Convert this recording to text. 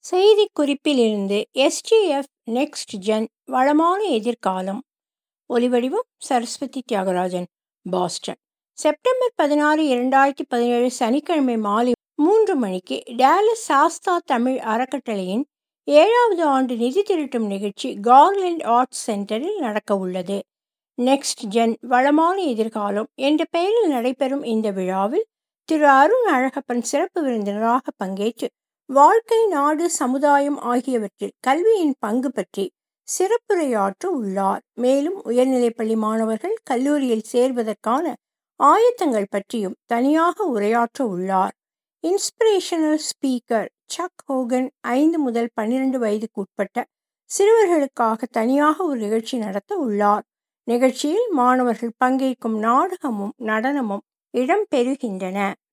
செய்திக்குறிப்பிலிருந்து SDF next gen வளமான எதிர்காலம் ஒலிவடிவம் சரஸ்வதி தியாகராஜன் பாஸ்டன் செப்டம்பர் பதினாறு இரண்டாயிரத்தி பதினேழு சனிக்கிழமை மாலை மூன்று மணிக்கு டேலஸ் சாஸ்தா தமிழ் அறக்கட்டளையின் ஏழாவது ஆண்டு நிதி திரட்டும் நிகழ்ச்சி கார்லண்ட் ஆர்ட்ஸ் சென்டரில் நடக்க உள்ளது நெக்ஸ்ட் ஜென் வளமான எதிர்காலம் என்ற பெயரில் நடைபெறும் இந்த விழாவில் திரு அருண் அழகப்பன் சிறப்பு விருந்தினராக பங்கேற்று வாழ்க்கை நாடு சமுதாயம் ஆகியவற்றில் கல்வியின் பங்கு பற்றி சிறப்புரையாற்ற உள்ளார் மேலும் உயர்நிலைப்பள்ளி மாணவர்கள் கல்லூரியில் சேர்வதற்கான ஆயத்தங்கள் பற்றியும் தனியாக உரையாற்ற உள்ளார் இன்ஸ்பிரேஷனல் ஸ்பீக்கர் சக் ஹோகன் ஐந்து முதல் பன்னிரண்டு வயதுக்கு உட்பட்ட சிறுவர்களுக்காக தனியாக ஒரு நிகழ்ச்சி நடத்த உள்ளார் நிகழ்ச்சியில் மாணவர்கள் பங்கேற்கும் நாடகமும் நடனமும் இடம்பெறுகின்றன